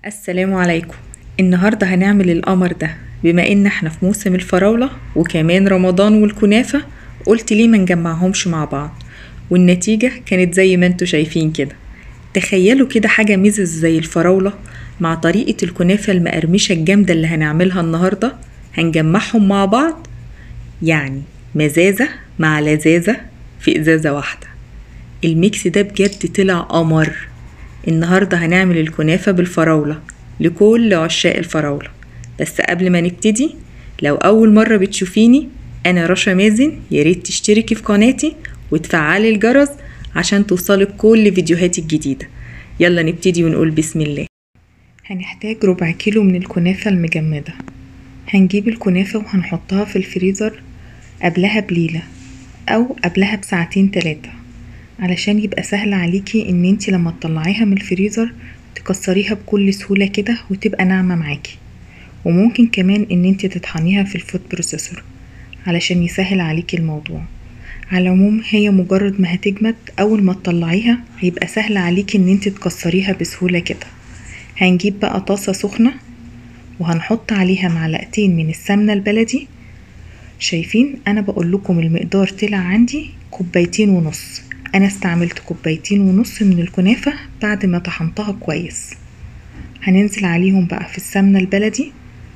السلام عليكم النهاردة هنعمل القمر ده بما ان احنا في موسم الفراولة وكمان رمضان والكنافة قلت ليه ما نجمعهمش مع بعض والنتيجة كانت زي ما انتوا شايفين كده تخيلوا كده حاجة ميزز زي الفراولة مع طريقة الكنافة المقرمشة الجامدة اللي هنعملها النهاردة هنجمعهم مع بعض يعني مزازة مع لذاذة في إزازة واحدة الميكس ده بجد طلع قمر النهاردة هنعمل الكنافة بالفراولة لكل عشاق الفراولة بس قبل ما نبتدي لو أول مرة بتشوفيني أنا رشا مازن ياريت تشتركي في قناتي وتفعلي الجرس عشان توصلك كل فيديوهاتي الجديدة يلا نبتدي ونقول بسم الله هنحتاج ربع كيلو من الكنافة المجمدة هنجيب الكنافة وهنحطها في الفريزر قبلها بليلة أو قبلها بساعتين تلاتة علشان يبقى سهل عليكي ان انتي لما تطلعيها من الفريزر تكسريها بكل سهولة كده وتبقى ناعمة معاكي وممكن كمان ان انتي تطحنيها في الفود بروسيسور علشان يسهل عليكي الموضوع على العموم هي مجرد ما هتجمد اول ما تطلعيها هيبقى سهل عليكي ان انتي تكسريها بسهولة كده هنجيب بقى طاسة سخنة وهنحط عليها معلقتين من السمنة البلدي شايفين انا بقول لكم المقدار طلع عندي كوبايتين ونص انا استعملت كوبايتين ونص من الكنافة بعد ما طحنتها كويس هننزل عليهم بقى في السمنة البلدي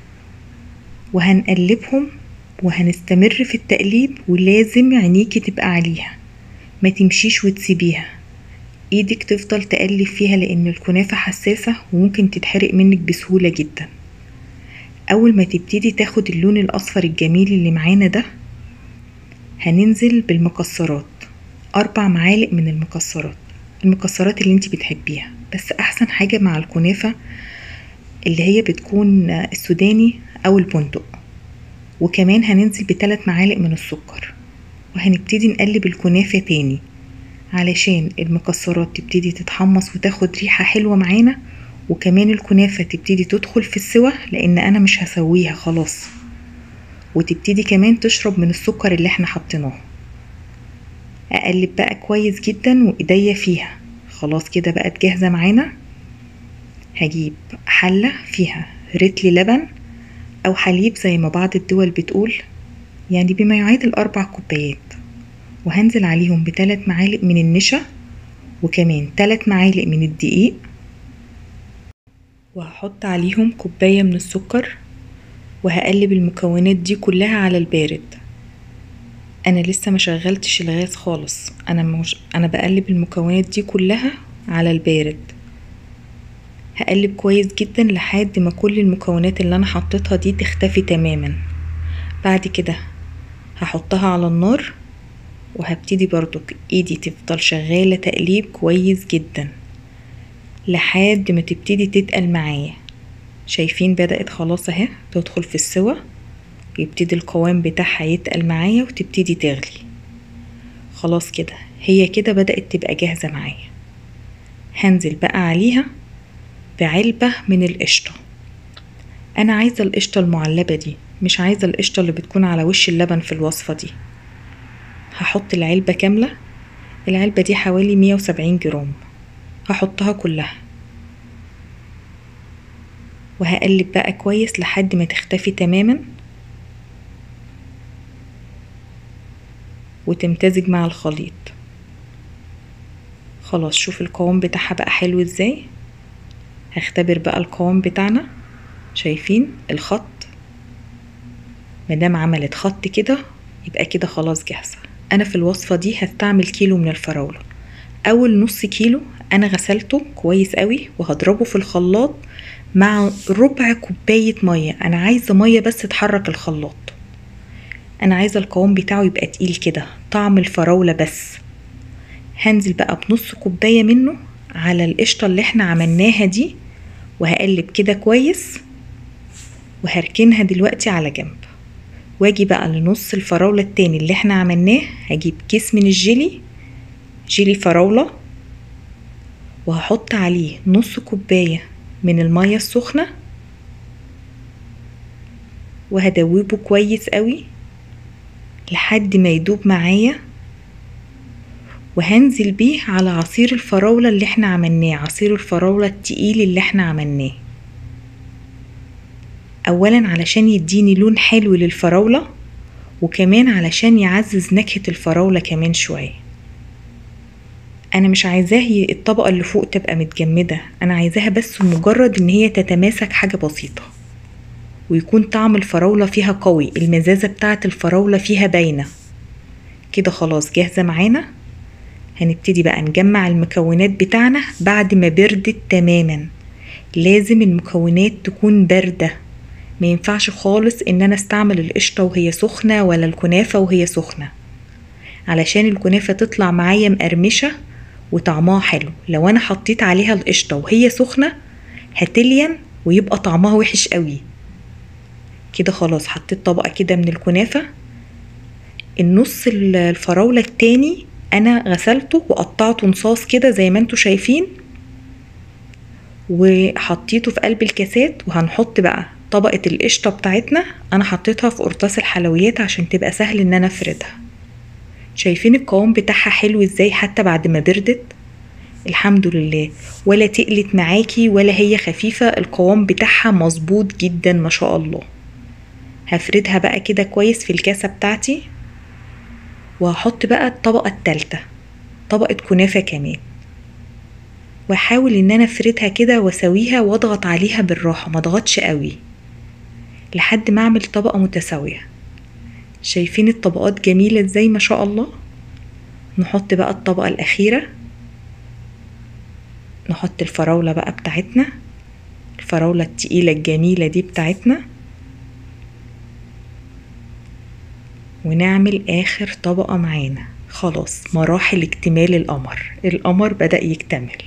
وهنقلبهم وهنستمر في التقليب ولازم عينيكي تبقى عليها ما تمشيش وتسيبيها ايدك تفضل تقلب فيها لان الكنافة حساسة وممكن تتحرق منك بسهولة جدا اول ما تبتدي تاخد اللون الاصفر الجميل اللي معانا ده هننزل بالمكسرات اربع معالق من المكسرات المكسرات اللي انت بتحبيها بس احسن حاجة مع الكنافة اللي هي بتكون السوداني او البندق وكمان هننزل بثلاث معالق من السكر وهنبتدي نقلب الكنافة تاني علشان المكسرات تبتدي تتحمص وتاخد ريحة حلوة معانا وكمان الكنافة تبتدي تدخل في السوى لان انا مش هسويها خلاص وتبتدي كمان تشرب من السكر اللي احنا حطيناه اقلب بقى كويس جدا وايديا فيها خلاص كده بقت جاهزة معانا هجيب حلة فيها رتل لبن او حليب زي ما بعض الدول بتقول يعني بما يعادل اربع كوبايات وهنزل عليهم بثلاث معالق من النشا وكمان ثلاث معالق من الدقيق وهحط عليهم كوباية من السكر وهقلب المكونات دي كلها على البارد انا لسه ما شغلتش الغاز خالص انا مش... انا بقلب المكونات دي كلها على البارد هقلب كويس جدا لحد ما كل المكونات اللي انا حطيتها دي تختفي تماما بعد كده هحطها على النار وهبتدي برضو ايدي تفضل شغالة تقليب كويس جدا لحد ما تبتدي تتقل معايا شايفين بدأت خلاص اهي تدخل في السوا يبتدي القوام بتاعها يتقل معايا وتبتدي تغلي خلاص كده هي كده بدأت تبقى جاهزة معايا هنزل بقى عليها بعلبة من القشطة أنا عايزة القشطة المعلبة دي مش عايزة القشطة اللي بتكون على وش اللبن في الوصفة دي هحط العلبة كاملة العلبة دي حوالي مية وسبعين جرام هحطها كلها وهقلب بقى كويس لحد ما تختفي تماما وتمتزج مع الخليط خلاص شوف القوام بتاعها بقى حلو ازاي هختبر بقى القوام بتاعنا شايفين الخط مادام عملت خط كده يبقى كده خلاص جاهزة انا في الوصفة دي هستعمل كيلو من الفراولة اول نص كيلو انا غسلته كويس قوي وهضربه في الخلاط مع ربع كوباية مية انا عايزة مية بس تحرك الخلاط انا عايزة القوام بتاعه يبقى تقيل كده طعم الفراولة بس هنزل بقى بنص كوباية منه على القشطة اللي احنا عملناها دي وهقلب كده كويس وهركنها دلوقتي على جنب واجي بقى لنص الفراولة التاني اللي احنا عملناه هجيب كيس من الجيلي جيلي فراولة وهحط عليه نص كوباية من المية السخنة وهدوبه كويس قوي لحد ما يدوب معايا وهنزل بيه على عصير الفراولة اللي احنا عملناه عصير الفراولة التقيل اللي احنا عملناه اولا علشان يديني لون حلو للفراولة وكمان علشان يعزز نكهة الفراولة كمان شوية انا مش عايزاه ي- الطبقة اللي فوق تبقى متجمدة انا عايزاها بس مجرد ان هي تتماسك حاجة بسيطة ويكون طعم الفراولة فيها قوي المزازة بتاعة الفراولة فيها باينة كده خلاص جاهزة معانا هنبتدي بقى نجمع المكونات بتاعنا بعد ما بردت تماما لازم المكونات تكون باردة ما ينفعش خالص ان انا استعمل القشطة وهي سخنة ولا الكنافة وهي سخنة علشان الكنافة تطلع معايا مقرمشة وطعمها حلو لو انا حطيت عليها القشطة وهي سخنة هتلين ويبقى طعمها وحش قوي كده خلاص حطيت طبقة كده من الكنافة النص ال- الفراولة التاني انا غسلته وقطعته نصاص كده زي ما انتوا شايفين وحطيته في قلب الكاسات وهنحط بقى طبقة القشطة بتاعتنا انا حطيتها في قرطاس الحلويات عشان تبقى سهل ان انا افردها شايفين القوام بتاعها حلو ازاي حتى بعد ما بردت الحمد لله ولا تقلت معاكي ولا هي خفيفة القوام بتاعها مظبوط جدا ما شاء الله هفردها بقى كده كويس في الكاسة بتاعتي وهحط بقى الطبقة التالتة طبقة كنافة كمان واحاول ان انا افردها كده واسويها واضغط عليها بالراحة ما اضغطش قوي لحد ما اعمل طبقة متساوية شايفين الطبقات جميلة ازاي ما شاء الله نحط بقى الطبقة الأخيرة نحط الفراولة بقى بتاعتنا الفراولة التقيلة الجميلة دي بتاعتنا ونعمل آخر طبقة معانا خلاص مراحل اكتمال القمر القمر بدأ يكتمل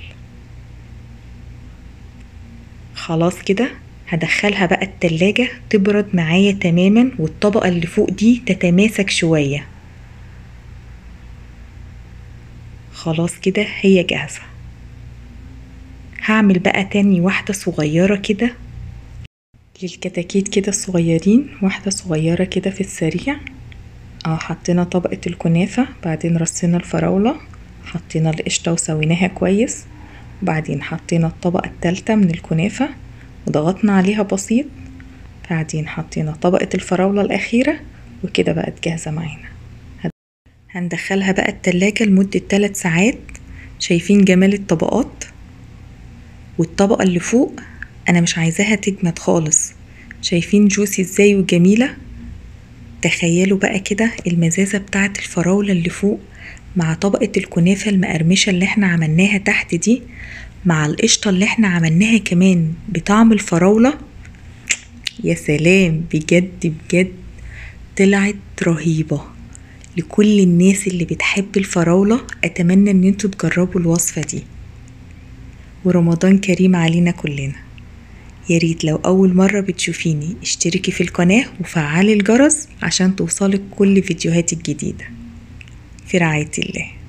خلاص كده هدخلها بقى التلاجة تبرد معايا تماما والطبقة اللي فوق دي تتماسك شوية خلاص كده هي جاهزة هعمل بقى تاني واحدة صغيرة كده للكتاكيت كده الصغيرين واحدة صغيرة كده في السريع اه حطينا طبقة الكنافة بعدين رصينا الفراولة حطينا القشطة وسويناها كويس وبعدين حطينا الطبقة التالتة من الكنافة وضغطنا عليها بسيط بعدين حطينا طبقة الفراولة الأخيرة وكده بقت جاهزة معانا هندخلها بقى التلاجة لمدة 3 ساعات شايفين جمال الطبقات والطبقة اللي فوق أنا مش عايزاها تجمد خالص شايفين جوسي ازاي وجميلة تخيلوا بقى كده المزازة بتاعة الفراولة اللي فوق مع طبقة الكنافة المقرمشة اللي احنا عملناها تحت دي مع القشطة اللي احنا عملناها كمان بطعم الفراولة يا سلام بجد بجد طلعت رهيبة لكل الناس اللي بتحب الفراولة أتمنى ان انتوا تجربوا الوصفة دي ورمضان كريم علينا كلنا ياريت لو أول مرة بتشوفيني اشتركي في القناة وفعلي الجرس عشان توصلك كل فيديوهاتي الجديدة في رعاية الله